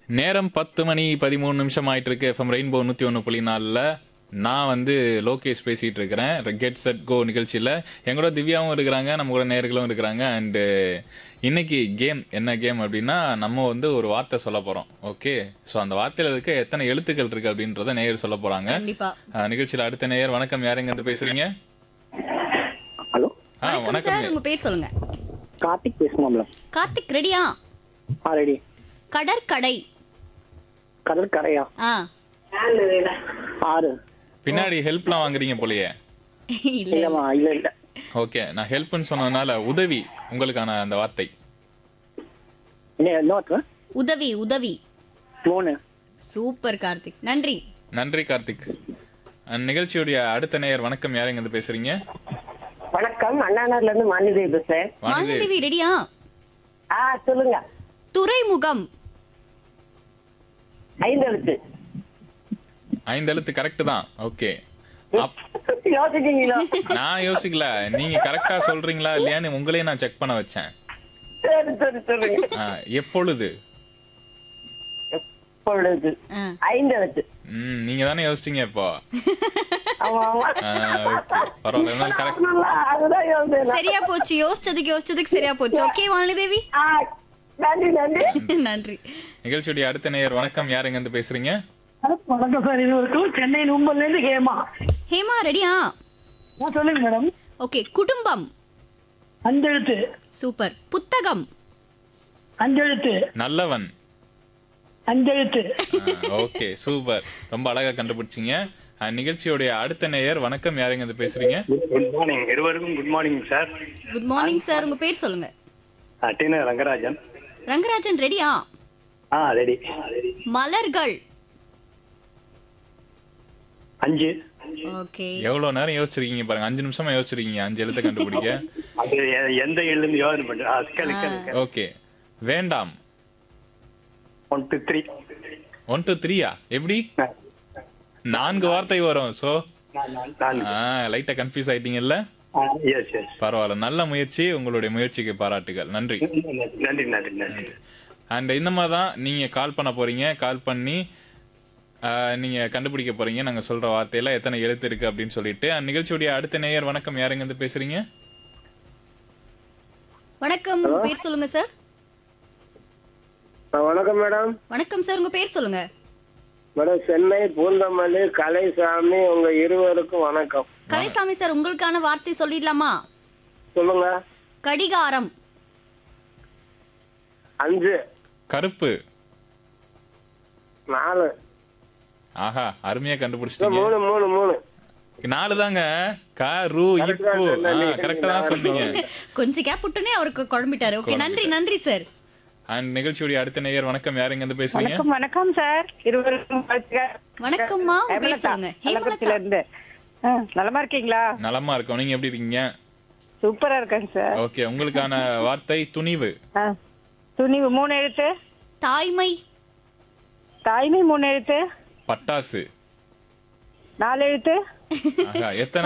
நேரம் பத்து மணி பதிமூணு நிமிஷம் ஆயிட்டு இருக்கு எஃப்எம் ரெயின்போ நூற்றி ஒன்று புள்ளி நாலில் நான் வந்து லோகேஷ் பேசிட்டு இருக்கிறேன் கெட் செட் கோ நிகழ்ச்சியில் எங்களோட திவ்யாவும் இருக்கிறாங்க நம்ம கூட நேர்களும் இருக்கிறாங்க அண்டு இன்னைக்கு கேம் என்ன கேம் அப்படின்னா நம்ம வந்து ஒரு வார்த்தை சொல்ல போகிறோம் ஓகே ஸோ அந்த வார்த்தையில் இருக்க எத்தனை எழுத்துக்கள் இருக்கு அப்படின்றத நேயர் சொல்ல போகிறாங்க கண்டிப்பா நிகழ்ச்சியில் அடுத்த நேயர் வணக்கம் யாருங்க இருந்து பேசுறீங்க ஹலோ ஆ வணக்கம் வணக்கம் சார் உங்க பேர் சொல்லுங்க கார்த்திக் பேசுமாம்ல கார்த்திக் ரெடியா ஆ ரெடி கடற்கடை கடற்கரையா ஆ ஆறு பின்னாடி ஹெல்ப்லாம் வாங்குறீங்க போலயே இல்ல இல்லம்மா இல்ல இல்ல ஓகே நான் ஹெல்ப்னு சொன்னதுனால உதவி உங்களுக்கான அந்த வார்த்தை என்ன இன்னொரு உதவி உதவி மூணு சூப்பர் கார்த்திக் நன்றி நன்றி கார்த்திக் அஹ் நிகழ்ச்சியுடைய அடுத்த நேயர் வணக்கம் யாருங்க இருந்து பேசுறீங்க வணக்கம் அண்ணாநகர்ல இருந்து மாநிதி பேசுறேன் வாணிதேவி மாலதேவி ரெடியா ஆ சொல்லுங்க துறைமுகம் ஐந்து எழுத்து ஐந்து எழுத்து கரெக்ட் தான் ஓகே யோசிச்சீங்களா நான் யோசிக்கல நீங்க கரெக்டா சொல்றீங்களா இல்லையான்னு உங்களையும் நான் செக் பண்ண வச்சேன் சரி சரி சொல்லுங்க அஹ், எப்பொழுது எப்பொழுது ஆ. ஐந்து எழுத்து ம் நீங்க தானே யோசிச்சீங்க இப்போ ஆமா ஆமா ஓகே பரவாயில்ல இருந்தாலும் கரெக்ட் நல்லா, அதுதான் யோசனை சரியா போச்சு யோசிச்சதுக்கு யோசிச்சதுக்கு சரியா போச்சு ஓகே வாலிதேவி ஆ, நன்றி நன்றி நன்றி நிகழ்ச்சியுடைய அடுத்த நேயர் வணக்கம் யாருங்க இருந்து பேசுறீங்க வணக்கம் சார் இது வரைக்கும் சென்னை நும்பல்ல இருந்து ஹேமா ஹேமா ரெடியா ஆ, சொல்லுங்க மேடம் ஓகே குடும்பம் அஞ்செழுத்து சூப்பர் புத்தகம் அஞ்செழுத்து நல்லவன் அஞ்செழுத்து ஓகே சூப்பர் ரொம்ப அழகா கண்டுபிடிச்சீங்க அஹ், நிகழ்ச்சியுடைய அடுத்த நேயர் வணக்கம் யாருங்க இருந்து பேசுறீங்க குட் மார்னிங் இருவருக்கும் good morning sir good morning sir உங்க பேர் சொல்லுங்க டின ரங்கராஜன் ரங்கராஜன் ரெடியா ஆ ரெடி மலர்கள் அஞ்சு ஓகே எவ்வளவு நேரம் யோசிச்சிருக்கீங்க பாருங்க அஞ்சு நிமிஷமா யோசிச்சிருக்கீங்க அஞ்சு எழுத்தை கண்டுபிடிக்க அது எ- எந்த எழுந்து யோசனை பண்ணு ஓகே வேண்டாம் one two three one two த்ரீயா எப்படி நான்கு வார்த்தை வரும் சோ லைட்டா கன்ஃபியூஸ் ஆயிட்டீங்கல்ல எஸ் எஸ் பரவாயில்ல நல்ல முயற்சி உங்களுடைய முயற்சிக்கு பாராட்டுகள் நன்றி நன்றி நன்றி நன்றி அண்ட் இந்த மாதிரி தான் நீங்க கால் பண்ண போறீங்க கால் பண்ணி ஆஹ், நீங்க கண்டுபிடிக்க போறீங்க நாங்க சொல்ற வார்த்தையில எத்தனை எழுத்து இருக்கு அப்படின்னு சொல்லிட்டு அந்த நிகழ்ச்சியுடைய அடுத்த நேயர் வணக்கம் யாருங்க இருந்து பேசுறீங்க வணக்கம் உங்க பேர் சொல்லுங்க சார் வணக்கம் மேடம் வணக்கம் சார் உங்க பேர் சொல்லுங்க மேடம் சென்னை பூந்தமல்லி கலைசாமி உங்க இருவருக்கும் வணக்கம் கலைசாமி சார் உங்களுக்கான வார்த்தை சொல்லிடலாமா சொல்லுங்க கடிகாரம் அஞ்சு கருப்பு நாலு ஆஹா அருமையா கண்டுபிடிச்சிட்டீங்க மூணு மூணு மூணு நாலு தாங்க க ரு இப்பு கரெக்டா தான் சொன்னீங்க கொஞ்சம் கேப் விட்டோனே அவருக்கு குழம்பிட்டாரு ஓகே நன்றி நன்றி சார் அண்ட் நிகழ்ச்சியுடைய அடுத்த நேயர் வணக்கம் யாருங்க இருந்து பேசுறீங்க வணக்கம் வணக்கம் சார் இருவருக்கும் வாழ்த்துக்கள். வணக்கம்மா உங்க பேர் ஹேமலதா, சொல்லுங்க கள்ளக்குறிச்சியில ஹேமலதா இருந்து ஆ, நலமா இருக்கீங்களா நலமா இருக்கோம் நீங்க எப்படி இருக்கீங்க சூப்பரா இருக்கேங்க சார் ஓகே உங்களுக்கான வார்த்தை துணிவு ஆ, துணிவு மூணு எழுத்து தாய்மை தாய்மை மூணு எழுத்து பட்டாசு நாலு எழுத்து ஆகா எத்தனை